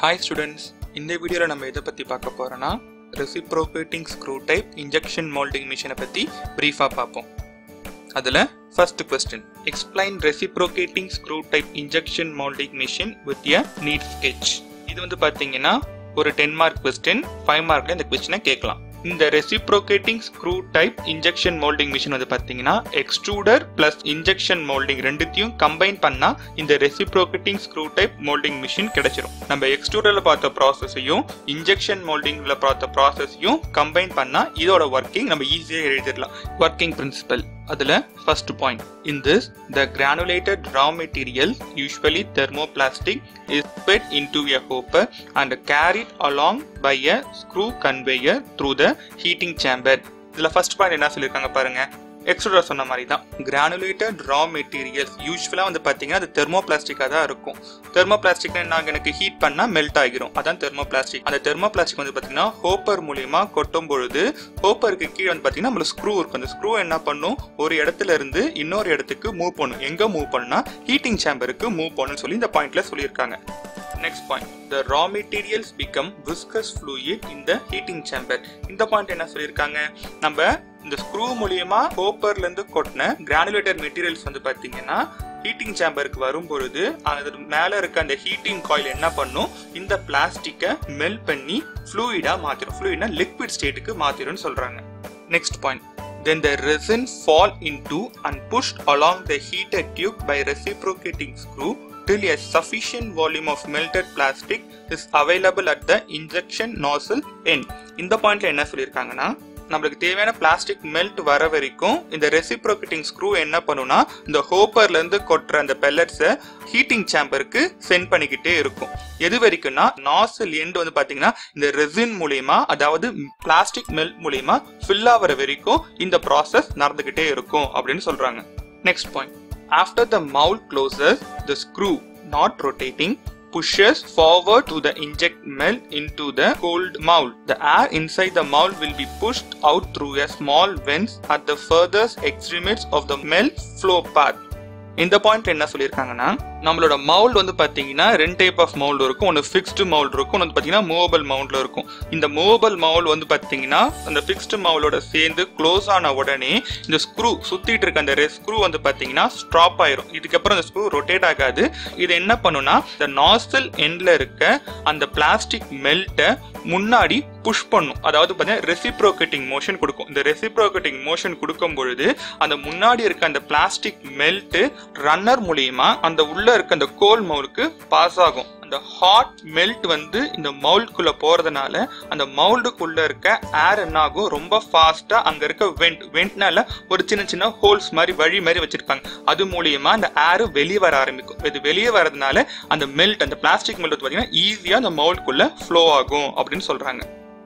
Hi students இந்த வீடியோவில் நம்ம எதை பற்றி பார்க்க போகிறோன்னா reciprocating screw type injection moulding மிஷினை பற்றி ப்ரீஃபாக பார்ப்போம் அதில் first question explain reciprocating screw type injection moulding machine with a neat sketch இது வந்து பார்த்தீங்கன்னா ஒரு டென் மார்க் கொஸ்டின் ஃபைவ் மார்க்ல இந்த கொஸ்டினை கேட்கலாம் இந்த reciprocating screw type injection moulding machine வந்து பார்த்தீங்கன்னா எக்ஸ்ட்ரூடர் பிளஸ் இன்ஜெக்ஷன் மோல்டிங் ரெண்டுத்தையும் கம்பைன் பண்ணா இந்த reciprocating screw type moulding machine கிடைச்சிரும் நம்ம எக்ஸ்ட்ரூடர்ல பார்த்த ப்ராசஸையும் இன்ஜெக்ஷன் மோல்டிங்ல பார்த்த ப்ராசஸையும் கம்பைன் பண்ணா இதோட ஒர்க்கிங் நம்ம ஈஸியாக எழுதிடலாம் ஒர்க்கிங் பிரின்சிபல் அதுல first point in this the granulated raw material usually thermoplastic is fed into a hopper and carried along by a screw conveyor through the heating chamber இதுல first point என்ன சொல்லியிருக்காங்க பாருங்க extruder சொன்ன மாதிரி தான் granulated raw materials யூஸ்வலாக வந்து பார்த்தீங்கன்னா அது தெர்மோபிளாஸ்டிக்காக தான் இருக்கும் தெர்மோபிளாஸ்டிக் நாங்கள் எனக்கு ஹீட் பண்ணால் மெல்ட் ஆகிரும் அதான் தெர்மோபிளாஸ்டிக் அந்த தெர்மோபிளாஸ்டிக் வந்து பார்த்தீங்கன்னா ஹோப்பர் மூலியமா கொட்டும் பொழுது ஹோப்பருக்கு கீழே வந்து பார்த்தீங்கன்னா நம்மளுக்கு ஸ்க்ரூ இருக்கும் அந்த ஸ்க்ரூ என்ன பண்ணும் ஒரு இடத்துல இருந்து இன்னொரு இடத்துக்கு மூவ் பண்ணும் எங்கே மூவ் பண்ணுனா ஹீட்டிங் சேம்பருக்கு மூவ் பண்ணுன்னு சொல்லி இந்த பாயிண்ட்ல சொல்லியிருக்காங்க next point the raw materials become viscous fluid in the heating chamber இந்த பாயிண்ட் என்ன சொல்லியிருக்காங்க நம்ம இந்த ஸ்க்ரூ மூலியமா ஹோப்பர்ல இருந்து கொட்டின கிரானுலேட்டட் மெட்டீரியல்ஸ் வந்து பாத்தீங்கன்னா ஹீட்டிங் சேம்பருக்கு வரும்பொழுது அது மேல இருக்க அந்த ஹீட்டிங் காயில் என்ன பண்ணும் இந்த பிளாஸ்டிக்கை மெல்ட் பண்ணி ஃப்ளூயிடா மாத்திரும் ஃப்ளூயிட்னா லிக்விட் ஸ்டேட்டுக்கு மாத்திரும்னு சொல்றாங்க next point then the resin fall into and pushed along the heated tube by reciprocating screw till a sufficient volume of melted plastic is available at the injection nozzle end இந்த பாயிண்ட்ல என்ன சொல்லியிருக்காங்கன்னா நம்மளுக்கு தேவையான plastic melt வர வரைக்கும் இந்த reciprocating screw என்ன பண்ணுனா இந்த ஹோப்பர்ல இருந்து கொட்டுற அந்த பெல்லட்ஸை ஹீட்டிங் சேம்பருக்கு சென்ட் பண்ணிக்கிட்டே இருக்கும் எது வரைக்கும்னா நாசல் எண்ட் வந்து பாத்தீங்கன்னா இந்த ரெசின் மூலியமா அதாவது பிளாஸ்டிக் மெல்ட் மூலியமா ஃபில் ஆகிற வரைக்கும் இந்த ப்ராசஸ் நடந்துகிட்டே இருக்கும் அப்படின்னு சொல்றாங்க next point after the mould closes the screw not rotating pushes forward to the inject melt into the cold mold. The air inside the mold will be pushed out through a small vents at the furthest extremities of the melt flow path. இந்த point என்ன சொல்லியிருக்காங்கன்னா நம்மளோட mould வந்து பாத்தீங்கன்னா ரெண்டு type of mould இருக்கும் ஒன்று fixed mould இருக்கும் ஒன்று பாத்தீங்கன்னா மூவபிள் மவுல்ட்ல இருக்கும் இந்த மூவபிள் மவுல் வந்து பாத்தீங்கன்னா அந்த ஃபிக்ஸ்டு மவுலோட சேர்ந்து க்ளோஸ் ஆன உடனே இந்த ஸ்க்ரூ சுத்திட்டு இருக்க அந்த ஸ்க்ரூ வந்து பாத்தீங்கன்னா ஸ்டாப் ஆயிரும் இதுக்கப்புறம் அந்த ஸ்க்ரூ ரொட்டேட் ஆகாது இது என்ன பண்ணுனா இந்த நாசல் எண்ட்ல இருக்க அந்த பிளாஸ்டிக் மெல்ட்டை முன்னாடி புஷ் பண்ணும் அதாவது பார்த்தீங்கன்னா ரெசிப்ரோகேட்டிங் மோஷன் கொடுக்கும் இந்த ரெசிப்ரோகேட்டிங் மோஷன் கொடுக்கும் பொழுது அந்த முன்னாடி இருக்க அந்த பிளாஸ்டிக் மெல்ட் ரன்னர் மூலியமா அந்த உள்ள இருக்க அந்த கோல் மவுலுக்கு பாஸ் ஆகும் அந்த ஹாட் மெல்ட் வந்து இந்த மவுல்குள்ள போறதுனால அந்த மவுல்டுக்குள்ள இருக்க ஏர் என்ன ஆகும் ரொம்ப ஃபாஸ்டா அங்க இருக்க வெண்ட் வெண்ட்னால ஒரு சின்ன சின்ன ஹோல்ஸ் மாதிரி வழி மாதிரி வச்சிருப்பாங்க அது மூலியமா அந்த ஏர் வெளியே வர ஆரம்பிக்கும் இது வெளியே வரதுனால அந்த மெல்ட் அந்த பிளாஸ்டிக் மெல்ட் பார்த்தீங்கன்னா ஈஸியா அந்த மவுல்குள்ள ஃப்ளோ ஆகும் அப்படின்னு சொல்றாங்க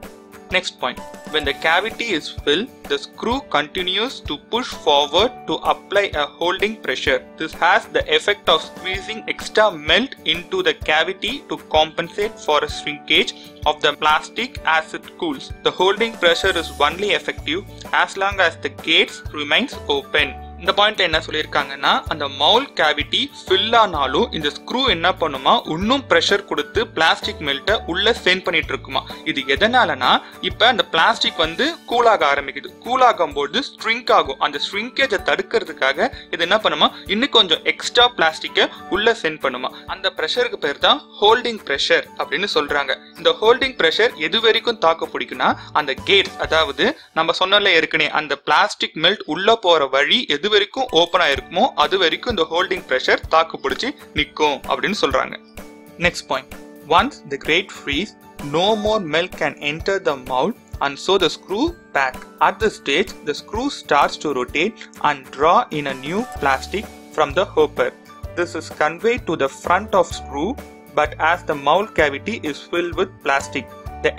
Next point. When the cavity is filled, the screw continues to push forward to apply a holding pressure. This has the effect of squeezing extra melt into the cavity to compensate for a shrinkage of the plastic as it cools. The holding pressure is only effective as long as the gates remains open. இந்த point என்ன சொல்லியிருக்காங்கன்னா அந்த மவுல் cavity fill ஆனாலும் இந்த screw என்ன பண்ணுமா இன்னும் pressure கொடுத்து பிளாஸ்டிக் மெல்ட்டை உள்ள சென்ட் பண்ணிட்டு இருக்குமா இது எதனாலனா இப்ப அந்த பிளாஸ்டிக் வந்து கூலாக ஆரம்பிக்குது கூலாகும் போது ஸ்ட்ரிங்க் ஆகும் அந்த ஸ்ட்ரிங்கேஜை தடுக்கிறதுக்காக இது என்ன பண்ணுமா இன்னும் கொஞ்சம் எக்ஸ்ட்ரா பிளாஸ்டிக்கை உள்ள சென்ட் பண்ணுமா அந்த ப்ரெஷருக்கு பேர் தான் ஹோல்டிங் ப்ரெஷர் அப்படின்னு சொல்றாங்க இந்த ஹோல்டிங் ப்ரெஷர் எது வரைக்கும் தாக்கு பிடிக்கும்னா அந்த கேட் அதாவது நம்ம சொன்னல ஏற்கனவே அந்த பிளாஸ்டிக் மெல்ட் உள்ள போற வழி எது வரைக்கும் ஓப்பன் ஆயிருக்குமோ அது வரைக்கும் இந்த ஹோல்டிங் ப்ரெஷர் தாக்கு பிடிச்சி நிற்கும் அப்படின்னு சொல்றாங்க next point once the gate freeze no more milk can enter the mold and so the screw back. At this stage, the screw starts to rotate and draw in a new plastic from the hopper. This is conveyed to the front of screw but as the mold cavity is filled with plastic, the effect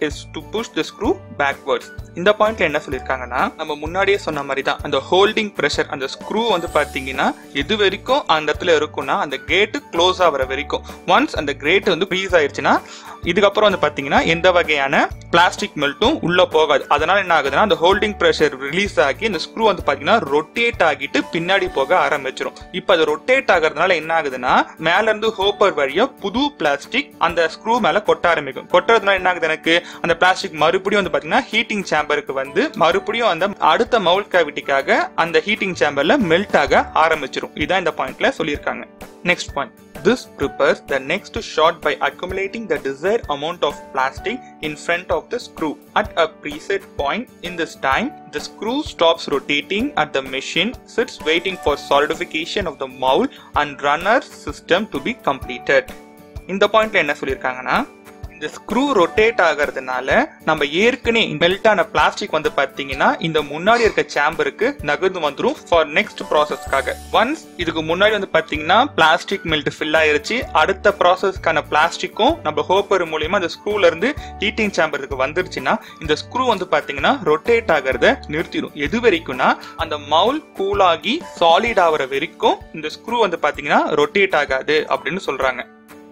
is to push the screw backwards இந்த பாயிண்ட்ல என்ன சொல்லியிருக்காங்கன்னா நம்ம முன்னாடியே சொன்ன மாதிரி தான் அந்த ஹோல்டிங் ப்ரெஷர் அந்த ஸ்க்ரூ வந்து பாத்தீங்கன்னா எது வரைக்கும் அந்த இடத்துல இருக்கும்னா அந்த கேட்டு க்ளோஸ் ஆகிற வரைக்கும் ஒன்ஸ் அந்த கிரேட் வந்து ஃப்ரீஸ் ஆயிடுச்சுன்னா இதுக்கப்புறம் வந்து பாத்தீங்கன்னா எந்த வகையான பிளாஸ்டிக் மெல்ட்டும் உள்ள போகாது அதனால என்ன ஆகுதுன்னா அந்த ஹோல்டிங் ப்ரெஷர் ரிலீஸ் ஆகி இந்த ஸ்க்ரூ வந்து பாத்தீங்கன்னா ரொட்டேட் ஆகிட்டு பின்னாடி போக ஆரம்பிச்சிடும் இப்போ அது ரொட்டேட் ஆகிறதுனால என்ன ஆகுதுன்னா மேல இருந்து ஹோப்பர் வழியா புது பிளாஸ்டிக் அந்த ஸ்க்ரூ மேல கொட்ட ஆரம்பிக்கும் கொட்டுறதுனால என்ன ஆகுது எனக்கு அந்த பிளாஸ்டிக் மறுபடியும் வந்து பாத்தீங்கன்னா ஹீட்டிங் சேம்பருக்கு வந்து மறுபடியும் அந்த அடுத்த மவுல் கேவிட்டிக்காக அந்த ஹீட்டிங் சேம்பர்ல மெல்ட் ஆக ஆரம்பிச்சிடும் இதான் இந்த பாயிண்ட்ல சொல்லியிருக்காங்க next point This prepares the next shot by accumulating the desired amount of plastic in front of the screw. At a preset point in this time, the screw stops rotating at the machine, sits waiting for solidification of the mold and runner system to be completed. இந்த பாயிண்ட்ல என்ன சொல்லியிருக்காங்கன்னா இந்த screw rotate ஆகிறதுனால நம்ம ஏற்கனவே melt ஆன plastic வந்து பாத்தீங்கன்னா இந்த முன்னாடி இருக்க சேம்பருக்கு நகர்ந்து வந்துரும் ஃபார் நெக்ஸ்ட் ப்ராசஸ்க்காக ஒன்ஸ் இதுக்கு முன்னாடி வந்து பாத்தீங்கன்னா பிளாஸ்டிக் மெல்ட் ஃபில் ஆயிருச்சு அடுத்த ப்ராசஸ்க்கான பிளாஸ்டிக்கும் நம்ம ஹோப்பர் மூலியமா அந்த ஸ்க்ரூல இருந்து ஹீட்டிங் சேம்பருக்கு வந்துருச்சுன்னா இந்த ஸ்க்ரூ வந்து பாத்தீங்கன்னா ரொட்டேட் ஆகிறத நிறுத்திடும் எது வரைக்கும்னா அந்த மவுல் கூல் ஆகி சாலிட் ஆகிற வரைக்கும் இந்த ஸ்க்ரூ வந்து பாத்தீங்கன்னா ரொட்டேட் ஆகாது அப்படின்னு சொல்றாங்க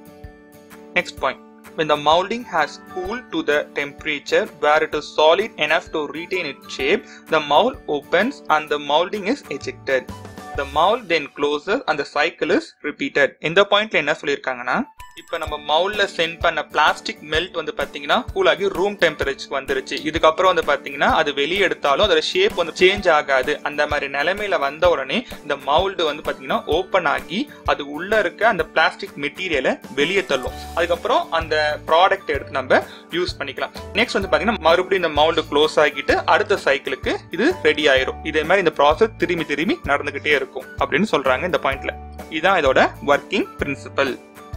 next point when the molding has cooled to the temperature where it is solid enough to retain its shape, the mold opens and the molding is ejected. The mold then closes and the cycle is repeated. இந்த பாயிண்ட்ல என்ன சொல்லியிருக்காங்கன்னா இப்ப நம்ம மவுல்ல send பண்ண plastic melt வந்து பாத்தீங்கன்னா கூல் ஆகி ரூம் டெம்பரேச்சர் வந்துருச்சு இதுக்கப்புறம் வந்து பாத்தீங்கன்னா அது வெளியே எடுத்தாலும் அதோட ஷேப் வந்து சேஞ்ச் ஆகாது அந்த மாதிரி நிலைமையில வந்த உடனே இந்த மவுல்டு வந்து பாத்தீங்கன்னா ஓபன் ஆகி அது உள்ள இருக்க அந்த பிளாஸ்டிக் மெட்டீரியலை வெளியே தள்ளும் அதுக்கப்புறம் அந்த ப்ராடக்ட் எடுத்து நம்ம யூஸ் பண்ணிக்கலாம் நெக்ஸ்ட் வந்து பாத்தீங்கன்னா மறுபடியும் இந்த மவுல்டு க்ளோஸ் ஆகிட்டு அடுத்த சைக்கிளுக்கு இது ரெடி ஆயிரும் இதே மாதிரி இந்த ப்ராசஸ் திரும்பி திரும்பி நடந்துகிட்டே இருக்கும் அப்படின்னு சொல்றாங்க இந்த பாயிண்ட்ல இதுதான் இதோட ஒர்க்கிங் பிரின்சிபல்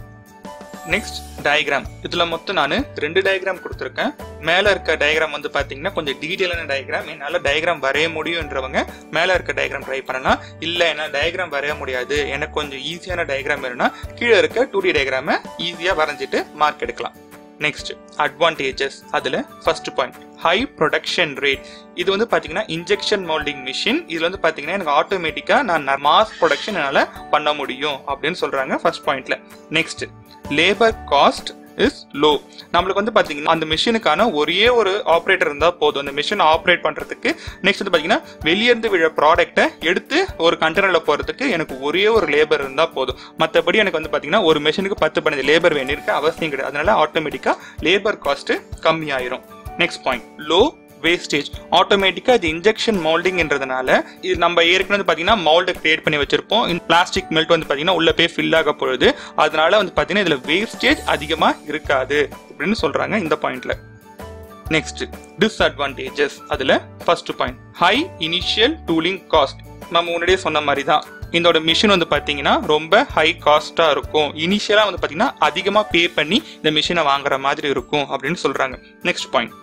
நெக்ஸ்ட் டயக்ராம் இதுல மொத்தம் நான் ரெண்டு டயக்ராம் கொடுத்துருக்கேன் மேல இருக்க டயக்ராம் வந்து பாத்தீங்கன்னா கொஞ்சம் டீடைலான டயக்ராம் என்னால டயக்ராம் வரைய முடியும்ன்றவங்க மேல இருக்க டயக்ராம் ட்ரை பண்ணலாம் இல்ல என்ன டயக்ராம் வரைய முடியாது எனக்கு கொஞ்சம் ஈஸியான டயக்ராம் வேணும்னா கீழே இருக்க டூ டி டயக்ராம ஈஸியா வரைஞ்சிட்டு மார்க் எடுக்கலாம் நெக்ஸ்ட் அட்வான்டேஜஸ் அதுல first point high production rate இது வந்து பாத்தீங்கன்னா இன்ஜெக்ஷன் மோல்டிங் மிஷின் இதுல வந்து பாத்தீங்கன்னா எனக்கு ஆட்டோமேட்டிக்கா நான் மாஸ் ப்ரொடக்ஷன் என்னால பண்ண முடியும் அப்படின்னு சொல்றாங்க ஃபர்ஸ்ட் பாயிண்ட்ல next labour cost is low நம்மளுக்கு வந்து பாத்தீங்கன்னா அந்த மிஷினுக்கான ஒரே ஒரு ஆப்ரேட்டர் இருந்தா போதும் அந்த மிஷின் ஆப்ரேட் பண்றதுக்கு நெக்ஸ்ட் வந்து பாத்தீங்கன்னா வெளியிருந்து விழ ப்ராடக்ட்டை எடுத்து ஒரு கண்டெய்னர்ல போறதுக்கு எனக்கு ஒரே ஒரு லேபர் இருந்தா போதும் மத்தபடி எனக்கு வந்து பாத்தீங்கன்னா ஒரு மிஷினுக்கு பத்து பதினஞ்சு லேபர் வேண்டியிருக்கு அவசியம் கிடையாது அதனால ஆட்டோமேட்டிக்கா லேபர் காஸ்ட் கம்மியாயிரும் நெக்ஸ்ட் பாயிண்ட் லோ வேஸ்டேஜ் ஆட்டோமேட்டிக்கா இது இன்ஜெக்ஷன் மோல்டிங்ன்றதுனால இது நம்ம ஏற்கனவே வந்து பாத்தீங்கன்னா மோல்டு கிரியேட் பண்ணி வச்சிருப்போம் இந்த பிளாஸ்டிக் மெல்ட் வந்து பாத்தீங்கன்னா உள்ள போய் ஃபில் ஆக பொழுது அதனால வந்து பாத்தீங்கன்னா இதுல வேஸ்டேஜ் அதிகமா இருக்காது அப்படின்னு சொல்றாங்க இந்த பாயிண்ட்ல நெக்ஸ்ட் டிஸ்அட்வான்டேஜஸ் அதுல first point high initial tooling cost நம்ம முன்னாடியே சொன்ன மாதிரி தான் இதோட மிஷின் வந்து பாத்தீங்கன்னா ரொம்ப ஹை காஸ்டா இருக்கும் இனிஷியலா வந்து பாத்தீங்கன்னா அதிகமா பே பண்ணி இந்த மிஷினை வாங்குற மாதிரி இருக்கும் அப்படின்னு சொல்றாங்க next point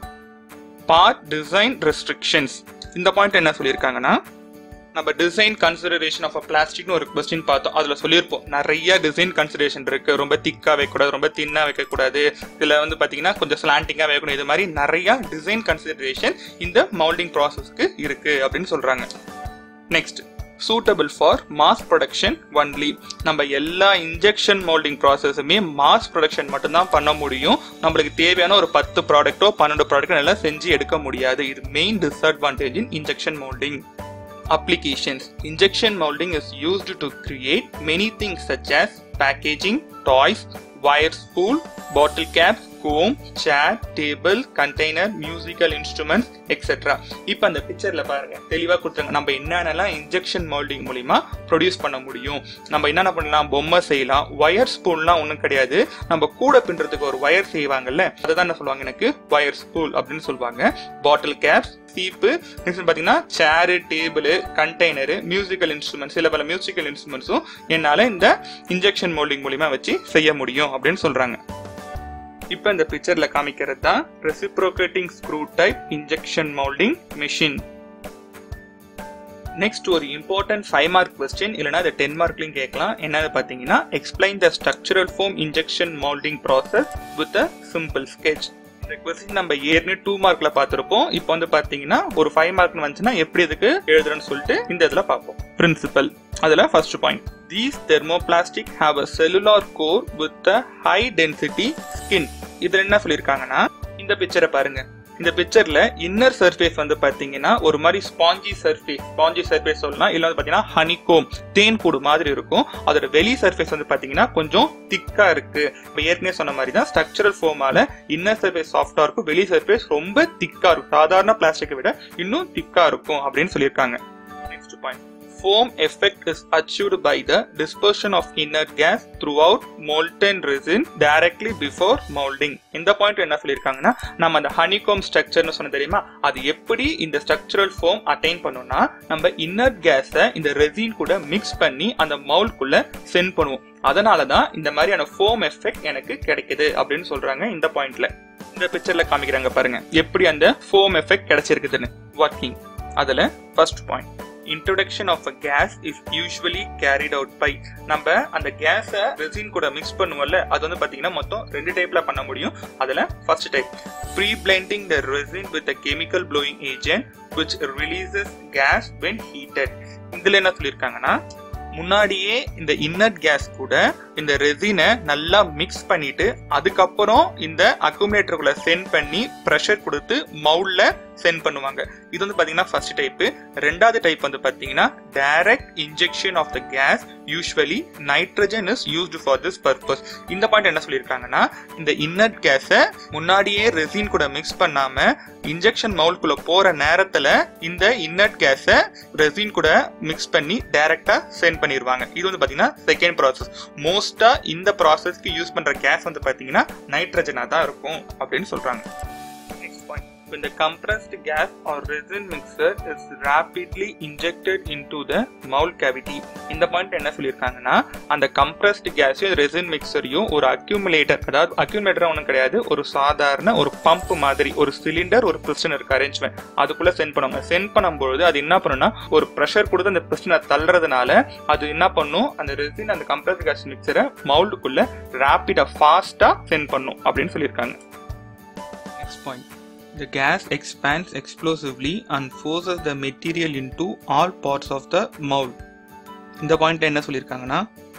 part design restrictions இந்த பாயிண்ட் என்ன சொல்லியிருக்காங்கன்னா நம்ம டிசைன் கன்சிடரேஷன் ஆஃப் அ பிளாஸ்டிக்னு ஒரு கொஸ்டின் பார்த்தோம் அதுல சொல்லியிருப்போம் நிறைய டிசைன் கன்சிடரேஷன் இருக்கு ரொம்ப திக்கா வைக்கக்கூடாது ரொம்ப தின்னா வைக்கக்கூடாது இதுல வந்து பாத்தீங்கன்னா கொஞ்சம் ஸ்லாண்டிங்கா வைக்கணும் இது மாதிரி நிறைய டிசைன் கன்சிடரேஷன் இந்த மவுல்டிங் ப்ராசஸ்க்கு இருக்கு அப்படின்னு சொல்றாங்க next suitable for mass production only நம்ம எல்லா இன்ஜெக்ஷன் மோல்டிங் ப்ராசஸுமே மாஸ் ப்ரொடக்ஷன் மட்டும்தான் பண்ண முடியும் நம்மளுக்கு தேவையான ஒரு பத்து ப்ராடக்ட்டோ பன்னெண்டு ப்ராடக்ட்டோ நல்லா செஞ்சு எடுக்க முடியாது இது main disadvantage in injection moulding applications injection molding is used to create many things such as packaging toys wire spool bottle caps comb chair table container musical instruments etc இப்போ அந்த பிக்சர்ல பாருங்க தெளிவா கொடுத்துருங்க நம்ம என்னென்னலாம் இன்ஜெக்ஷன் மோல்டிங் மூலியமா produce பண்ண முடியும் நம்ம என்னென்ன பண்ணலாம் பொம்மை செய்யலாம் ஒயர் ஸ்பூல்லாம் ஒன்றும் கிடையாது நம்ம கூட பின்றதுக்கு ஒரு ஒயர் செய்வாங்கல்ல அதை தான் என்ன சொல்லுவாங்க எனக்கு ஒயர் ஸ்பூல் அப்படின்னு சொல்லுவாங்க பாட்டில் கேப்ஸ் சீப்பு நெக்ஸ்ட் பாத்தீங்கன்னா chair table container musical instruments சில பல மியூசிக்கல் இன்ஸ்ட்ருமெண்ட்ஸும் என்னால இந்த இன்ஜெக்ஷன் மோல்டிங் மூலியமா வச்சு செய்ய முடியும் அப்படின்னு சொல்றாங்க இப்போ இந்த பிக்சர்ல காமிக்கிறது தான் reciprocating screw type injection moulding machine next ஒரு இம்பார்ட்டன்ட் ஃபைவ் மார்க் கொஸ்டின் இல்லைனா அது டென் மார்க்லையும் கேட்கலாம் என்னது பார்த்தீங்கன்னா explain the structural foam injection moulding process with a simple sketch இந்த கொஸ்டின் நம்ம ஏற்கனவே டூ மார்க்ல பார்த்திருப்போம் இப்போ வந்து பாத்தீங்கன்னா ஒரு ஃபைவ் மார்க்னு வந்துச்சுன்னா எப்படி இதுக்கு எழுதுறேன்னு சொல்லிட்டு இந்த இதுல பார்ப்போம் பிரின்சிபல் அதுல first point these thermoplastic have a cellular core with a high density skin இதுல என்ன சொல்லியிருக்காங்கன்னா இந்த பிக்சரை பாருங்க இந்த பிக்சர்ல இன்னர் சர்ஃபேஸ் வந்து பாத்தீங்கன்னா ஒரு மாதிரி ஸ்பாஞ்சி சர்ஃபேஸ் ஸ்பாஞ்சி சர்ஃபேஸ் சொல்லலாம் இல்ல வந்து பாத்தீங்கன்னா ஹனிகோம் தேன் கூடு மாதிரி இருக்கும் அதோட வெளி சர்ஃபேஸ் வந்து பாத்தீங்கன்னா கொஞ்சம் திக்கா இருக்கு இப்ப ஏற்கனவே சொன்ன மாதிரி தான் ஸ்ட்ரக்சரல் ஃபோமால இன்னர் சர்ஃபேஸ் சாஃப்டா இருக்கும் வெளி சர்ஃபேஸ் ரொம்ப திக்கா இருக்கும் சாதாரண பிளாஸ்டிக்கை விட இன்னும் திக்கா இருக்கும் அப்படின்னு சொல்லியிருக்காங்க next point foam effect is achieved by the dispersion of inert gas throughout molten resin directly before molding இந்த பாயிண்ட் என்ன சொல்லியிருக்காங்கன்னா நம்ம அந்த ஹனிகோம் ஸ்ட்ரக்சர்னு சொன்ன தெரியுமா அது எப்படி இந்த ஸ்ட்ரக்சரல் ஃபோம் அட்டைன் பண்ணும்னா நம்ம இன்னர்ட் கேஸை இந்த ரெசின் கூட மிக்ஸ் பண்ணி அந்த மவுல்குள்ள சென்ட் பண்ணுவோம் அதனால தான் இந்த மாதிரியான ஃபோம் எஃபெக்ட் எனக்கு கிடைக்குது அப்படின்னு சொல்றாங்க இந்த பாயிண்ட்ல இந்த பிக்சர்ல காமிக்கிறாங்க பாருங்க எப்படி அந்த ஃபோம் எஃபெக்ட் கிடைச்சிருக்குதுன்னு ஒர்க்கிங் அதுல first point introduction of a gas is usually carried out by நம்ம அந்த கேஸை ரெசின் கூட மிக்ஸ் பண்ணுவோம்ல அது வந்து பாத்தீங்கன்னா மொத்தம் ரெண்டு டைப்ல பண்ண முடியும் அதுல first type pre blending the resin with a chemical blowing agent which releases gas when heated இதுல என்ன சொல்லியிருக்காங்கன்னா முன்னாடியே இந்த இன்னட் கேஸ் கூட இந்த ரெசினை நல்லா மிக்ஸ் பண்ணிட்டு அதுக்கப்புறம் இந்த அக்குமுலேட்டருக்குள்ள சென்ட் பண்ணி ப்ரெஷர் கொடுத்து மவுல்ல சென்ட் பண்ணுவாங்க இது வந்து பாத்தீங்கன்னா ஃபர்ஸ்ட் டைப் ரெண்டாவது டைப் வந்து பாத்தீங்கன்னா direct injection of the gas usually nitrogen is used for this purpose இந்த பாயிண்ட் என்ன சொல்லியிருக்காங்கன்னா இந்த இன்னட் கேஸை முன்னாடியே ரெசின் கூட மிக்ஸ் பண்ணாம இன்ஜெக்ஷன் மவுல்குள்ள போற நேரத்துல இந்த இன்னட் கேஸை ரெசின் கூட மிக்ஸ் பண்ணி டைரக்டா சென்ட் பண்ணிடுவாங்க இது வந்து பாத்தீங்கன்னா செகண்ட் ப்ராசஸ் மோஸ்டா இந்த ப்ராசஸ்க்கு யூஸ் பண்ற கேஸ் வந்து பாத்தீங்கன்னா நைட்ரஜனா தான் இருக்கும் அப்படின்னு சொல்றாங்க next point when the compressed gas or resin mixer is rapidly injected into the mold cavity இந்த பாயிண்ட் என்ன சொல்லியிருக்காங்கன்னா அந்த கம்ப்ரஸ்ட் கேஸையும் ரெசின் மிக்சரையும் ஒரு அக்யூமுலேட்டர் அதாவது அக்யூமுலேட்டர் ஒன்றும் கிடையாது ஒரு சாதாரண ஒரு பம்ப் மாதிரி ஒரு சிலிண்டர் ஒரு பிஸ்டன் இருக்கு அரேஞ்ச்மெண்ட் அதுக்குள்ள சென்ட் பண்ணுவாங்க சென்ட் பண்ணும்பொழுது அது என்ன பண்ணும்னா ஒரு ப்ரெஷர் கொடுத்து அந்த பிஸ்டனை தள்ளுறதுனால அது என்ன பண்ணும் அந்த ரெசின் அந்த கம்ப்ரஸ்ட் கேஸ் மிக்சரை மவுல்டுக்குள்ள ரேப்பிடா ஃபாஸ்டா சென்ட் பண்ணும் அப்படின்னு சொல்லியிருக்காங்க next point The gas expands explosively and forces the material into all parts of the mold. இந்த பாயிண்ட் என்ன சொல்லியிருக்காங்கன்னா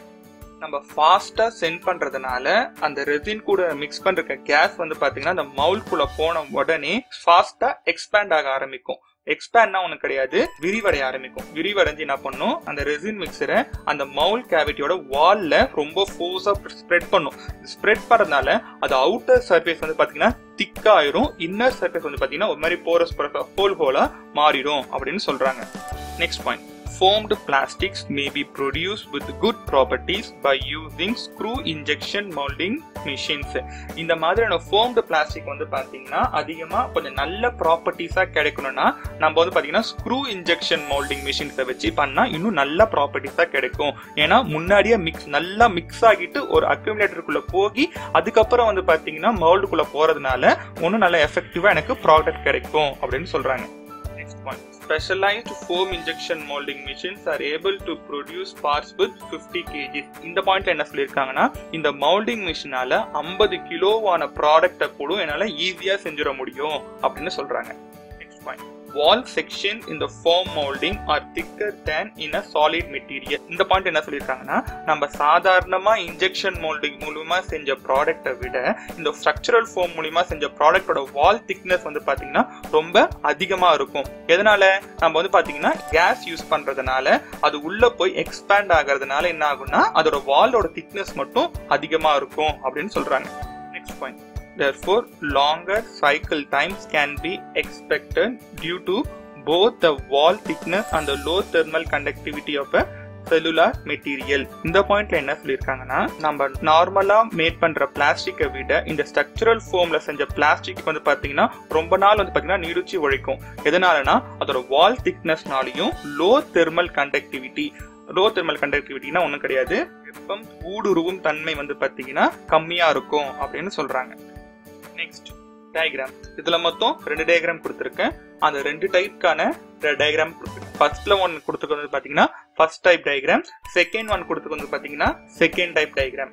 நம்ம ஃபாஸ்டா சென்ட் பண்றதுனால அந்த ரெசின் கூட மிக்ஸ் பண்ற கேஸ் வந்து பாத்தீங்கன்னா அந்த மவுல்குள்ள போன உடனே ஃபாஸ்டா எக்ஸ்பேண்ட் ஆக ஆரம்பிக்கும் எக்ஸ்பேண்ட்னா ஒண்ணு கிடையாது விரிவடைய ஆரம்பிக்கும் விரிவடைஞ்சு என்ன பண்ணும் அந்த ரெசின் மிக்சரை அந்த மவுல் கேவிட்டியோட வால்ல ரொம்ப ஃபோர்ஸா ஸ்ப்ரெட் பண்ணும் ஸ்ப்ரெட் பண்றதுனால அது அவுட்டர் சர்ஃபேஸ் வந்து பாத்தீங்கன்னா திக்கா ஆயிரும் இன்னர் சர்ஃபேஸ் வந்து பாத்தீங்கன்னா ஒரு மாதிரி போரஸ் ஹோல் ஹோலா மாறிடும் அப்படின்னு சொல்றாங்க next point formed plastics may be produced with good properties by using screw injection molding machines இந்த மாதிரியான formed plastic வந்து பாத்தீங்கன்னா அதிகமா கொஞ்சம் நல்ல ப்ராப்பர்ட்டிஸா கிடைக்கணும்னா நம்ம வந்து பாத்தீங்கன்னா ஸ்க்ரூ இன்ஜெக்ஷன் மோல்டிங் மிஷின்ஸை வச்சு பண்ணா இன்னும் நல்ல ப்ராப்பர்ட்டிஸா கிடைக்கும் ஏன்னா முன்னாடியே மிக்ஸ் நல்லா மிக்ஸ் ஆகிட்டு ஒரு அக்யூமுலேட்டருக்குள்ள போகி அதுக்கப்புறம் வந்து பாத்தீங்கன்னா மோல்டுக்குள்ள போறதுனால இன்னும் நல்ல எஃபெக்டிவா எனக்கு ப்ராடக்ட் கிடைக்கும் அப்படின்னு சொல்றாங்க next point specialized foam injection molding machines are able to produce parts with 50 kg இந்த பாயிண்ட்ல என்ன சொல்லியிருக்காங்கன்னா இந்த மவுல்டிங் மிஷினால 50 கிலோவான ப்ராடக்ட கூட என்னால ஈஸியா செஞ்சிட முடியும் அப்படின்னு சொல்றாங்க நெக்ஸ்ட் பாயிண்ட் வால் செக்ஷன் இந்த foam moulding are thicker than in a solid material இந்த பாயிண்ட் என்ன சொல்லியிருக்காங்கன்னா நம்ம சாதாரணமா இன்ஜெக்ஷன் மோல்டிங் மூலியமா செஞ்ச ப்ராடக்ட்டை விட இந்த ஸ்ட்ரக்சரல் ஃபார்ம் மூலியமா செஞ்ச ப்ராடக்டோட வால் திக்னஸ் வந்து பாத்தீங்கன்னா ரொம்ப அதிகமா இருக்கும் எதனால நம்ம வந்து பாத்தீங்கன்னா கேஸ் யூஸ் பண்றதுனால அது உள்ள போய் எக்ஸ்பேண்ட் ஆகிறதுனால என்ன ஆகும்னா அதோட வாலோட திக்னஸ் மட்டும் அதிகமா இருக்கும் அப்படின்னு சொல்றாங்க next point Therefore, longer cycle times can be expected due to both the wall thickness and the low thermal conductivity of a cellular material இந்த பாயிண்ட்ல என்ன சொல்லியிருக்காங்கன்னா நம்ம நார்மலா மேட் பண்ற பிளாஸ்டிக்கை விட இந்த ஸ்ட்ரக்சரல் ஃபோம்ல செஞ்ச பிளாஸ்டிக் வந்து பாத்தீங்கன்னா ரொம்ப நாள் வந்து பாத்தீங்கன்னா நீருச்சி உழைக்கும் எதனாலனா அதோட வால் திக்னஸ்னாலையும் low thermal conductivity low thermal கண்டக்டிவிட்டினா ஒன்றும் கிடையாது வெப்பம் ஊடுருவும் தன்மை வந்து பாத்தீங்கன்னா கம்மியா இருக்கும் அப்படின்னு சொல்றாங்க நெக்ஸ்ட் டயக்ராம் இதுல மொத்தம் ரெண்டு டயக்ராம் கொடுத்துருக்கேன் அந்த ரெண்டு டைப்க்கான டயக்ராம் கொடுத்துருக்கேன் ஃபர்ஸ்ட்ல ஒன் கொடுத்துருக்கிறது பாத்தீங்கன்னா first type diagram second one கொடுத்துருக்கிறது பாத்தீங்கன்னா செகண்ட் டைப் டயக்ராம்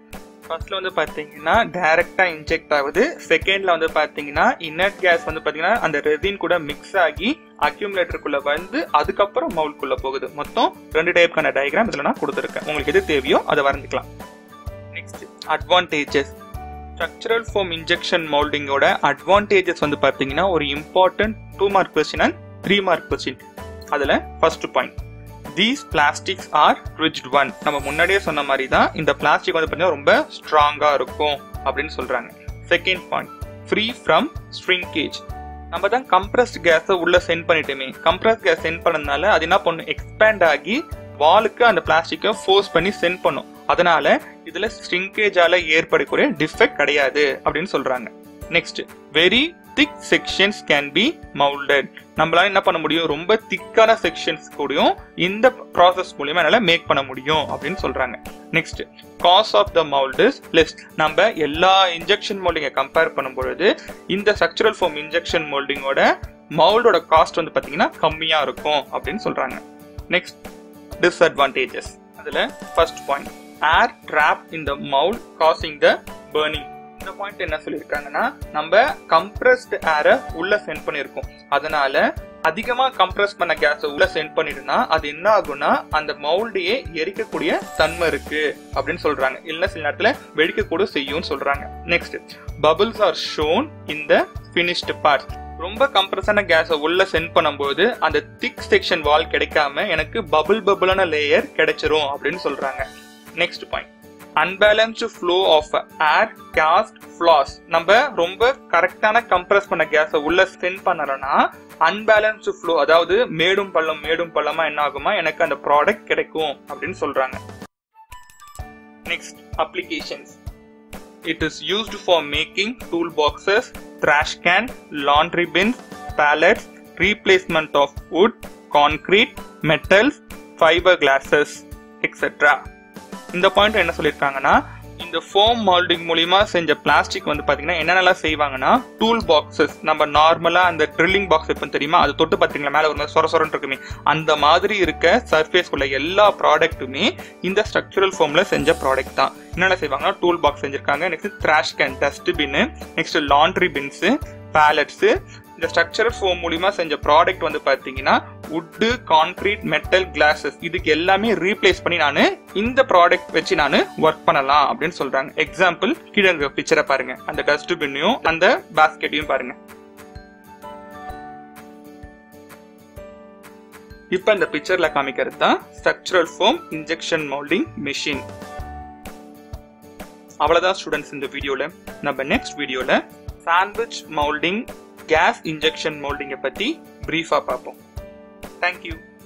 ஃபர்ஸ்ட்ல வந்து பாத்தீங்கன்னா டைரக்டா இன்ஜெக்ட் ஆகுது செகண்ட்ல வந்து பாத்தீங்கன்னா இன்னட் கேஸ் வந்து பாத்தீங்கன்னா அந்த ரெசின் கூட மிக்ஸ் ஆகி அக்யூமுலேட்டருக்குள்ள வந்து அதுக்கப்புறம் மவுல்குள்ள போகுது மொத்தம் ரெண்டு டைப்க்கான டயக்ராம் இதுல நான் கொடுத்துருக்கேன் உங்களுக்கு எது தேவையோ அதை வரைஞ்சிக்கலாம் next advantages structural foam injection மோல்டிங்கோட அட்வான்டேஜஸ் வந்து பாத்தீங்கன்னா ஒரு important two mark question and three mark question அதுல first point these plastics are rigid one நம்ம முன்னாடியே சொன்ன மாதிரி தான் இந்த பிளாஸ்டிக் வந்து பார்த்தீங்கன்னா ரொம்ப ஸ்ட்ராங்கா இருக்கும் அப்படின்னு சொல்றாங்க second point free from shrinkage நம்ம தான் கம்ப்ரஸ்ட் கேஸை உள்ள சென்ட் பண்ணிட்டோமே கம்ப்ரஸ்ட் கேஸ் சென்ட் பண்ணதுனால அது என்ன பண்ணும் எக்ஸ்பேண்ட் ஆகி வாலுக்கு அந்த பிளாஸ்டிக்கை ஃபோர்ஸ் பண்ணி சென்ட் பண்ணும் அதனால இதுல ஸ்ட்ரிங்கேஜால ஏற்படக்கூடிய டிஃபெக்ட் கிடையாது அப்படின்னு சொல்றாங்க next very thick sections can be moulded நம்மளால என்ன பண்ண முடியும் ரொம்ப திக்கான செக்ஷன்ஸ் கூடயும் இந்த ப்ராசஸ் மூலியமா என்னால மேக் பண்ண முடியும் அப்படின்னு சொல்றாங்க next cost of the mould is less நம்ம எல்லா இன்ஜெக்ஷன் மோல்டிங்கை கம்பேர் பண்ணும் பொழுது இந்த ஸ்ட்ரக்சரல் ஃபார்ம் இன்ஜெக்ஷன் மோல்டிங்கோட மவுல்டோட காஸ்ட் வந்து பாத்தீங்கன்னா கம்மியா இருக்கும் அப்படின்னு சொல்றாங்க நெக்ஸ்ட் டிஸ்அட்வான்டேஜஸ் அதுல first point air trap in the mould causing the burning இந்த பாயிண்ட் என்ன சொல்லியிருக்காங்கன்னா நம்ம கம்ப்ரஸ்ட் ஏரை உள்ள சென்ட் பண்ணியிருக்கோம் அதனால அதிகமா கம்ப்ரஸ் பண்ண கேஸ உள்ள சென்ட் பண்ணிடுனா அது என்ன ஆகும்னா அந்த மவுல்டையே எரிக்கக்கூடிய தன்மை இருக்கு அப்படின்னு சொல்றாங்க இல்ல சில நேரத்துல வெடிக்க கூட செய்யும் சொல்றாங்க next bubbles are shown in the finished part ரொம்ப கம்ப்ரஸான கேஸை உள்ள சென்ட் பண்ணும்போது அந்த திக் செக்ஷன் வால் கிடைக்காம எனக்கு பபிள் பபிளான லேயர் கிடைச்சிரும் அப்படின்னு சொல்றாங்க next point unbalanced flow of air gas flash நம்ம ரொம்ப கரெக்டான கம்ப்ரஸ் பண்ண கேஸை உள்ள சென்ட் பண்ணலன்னா அன்பேலன்ஸ்டு ஃப்ளோ அதாவது மேடும் பள்ளம் மேடும் பள்ளமா என்ன ஆகுமா எனக்கு அந்த ப்ராடக்ட் கிடைக்கும் அப்படின்னு சொல்றாங்க next applications it is used for making tool boxes trash can, laundry bins, pallets, replacement of wood, concrete, metals, fiber glasses, etc. இந்த பாயிண்ட் என்ன சொல்லியிருக்காங்கன்னா இந்த ஃபோம் மால்டிங் மூலியமா செஞ்ச பிளாஸ்டிக் வந்து பாத்தீங்கன்னா என்னென்னலாம் செய்வாங்கன்னா டூல் பாக்ஸஸ் நம்ம நார்மலா அந்த ட்ரில்லிங் பாக்ஸ் எப்போ தெரியுமா அதை தொட்டு பாத்தீங்களா மேல ஒரு மாதிரி சொர சொரன்னு இருக்குமே அந்த மாதிரி இருக்க சர்ஃபேஸ் உள்ள எல்லா ப்ராடக்ட்டுமே இந்த ஸ்ட்ரக்சரல் ஃபோம்ல செஞ்ச ப்ராடக்ட் தான் என்னென்ன செய்வாங்கன்னா டூல் பாக்ஸ் செஞ்சிருக்காங்க next trash can dust bin next laundry bins pallets இந்த ஸ்ட்ரக்சரல் ஃபோம் மூலியமா செஞ்ச ப்ராடக்ட் வந்து பாத்தீங்கன்னா உட்டு கான்கிரீட் மெட்டல் கிளாஸஸ் இதுக்கு எல்லாமே ரீப்ளேஸ் பண்ணி நான் இந்த ப்ராடக்ட் வச்சு நான் ஒர்க் பண்ணலாம் அப்படின்னு சொல்றாங்க எக்ஸாம்பிள் கீழே இருக்க பிக்சரை பாருங்க அந்த டஸ்ட்பின்னையும் அந்த பாஸ்கெட்டையும் பாருங்க இப்ப இந்த பிக்சர்ல காமிக்கிறது தான் structural foam injection moulding machine அவ்வளவுதான் ஸ்டூடெண்ட்ஸ் இந்த வீடியோல நம்ம நெக்ஸ்ட் வீடியோல சாண்ட்விச் மவுல்டிங் கேஸ் இன்ஜெக்ஷன் மோல்டிங்கை பத்தி பிரீஃபா பார்ப்போம் தேங்க்யூ